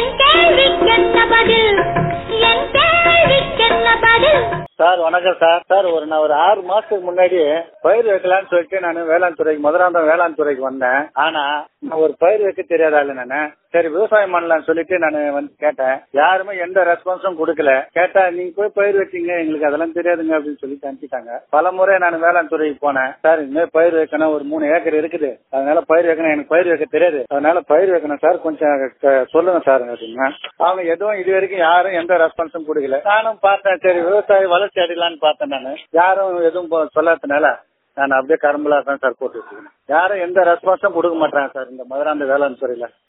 என் கேள்விக்கென்ன பதில் என் கேள்விக்கென்ன பதில் சார் வணக்கம் சார் சார் ஒரு நான் ஒரு ஆறு மாசத்துக்கு முன்னாடி பயிர் வைக்கலாம்னு சொல்லிட்டு நான் வேளாண் துறைக்கு மதுராந்தகம் வேளாண் துறைக்கு வந்தேன் ஆனா நான் ஒரு பயிர் வைக்க தெரியாத ஆளு நானு சரி விவசாயம் பண்ணலாம்னு சொல்லிட்டு நான் வந்து கேட்டேன் யாருமே எந்த ரெஸ்பான்ஸும் கொடுக்கல கேட்டா நீங்க போய் பயிர் வச்சீங்க எங்களுக்கு அதெல்லாம் தெரியாதுங்க அப்படின்னு சொல்லிட்டு அனுப்பிட்டாங்க பல முறை நான் வேளாண் துறைக்கு போனேன் சார் இனிமேல் பயிர் வைக்கணும் ஒரு மூணு ஏக்கர் இருக்குது அதனால பயிர் வைக்கணும் எனக்கு பயிர் வைக்க தெரியாது அதனால பயிர் வைக்கணும் சார் கொஞ்சம் க- சொல்லுங்க சார் அப்படின்னா அவங்க எதுவும் இது வரைக்கும் யாரும் எந்த ரெஸ்பான்ஸும் கொடுக்கல நானும் பார்த்தேன் சரி விவசாய வளர்ச்சி அடையலான்னு பார்த்தேன் நான் யாரும் எதுவும் போ- சொல்லாததுனால நான் அப்படியே கரும்புலா தான் சார் போட்டு வச்சுக்கணும் யாரும் எந்த ரெஸ்பான்ஸும் கொடுக்க மாட்டாங்க சார் இந்த மதுராந்த வேளாண் துறையில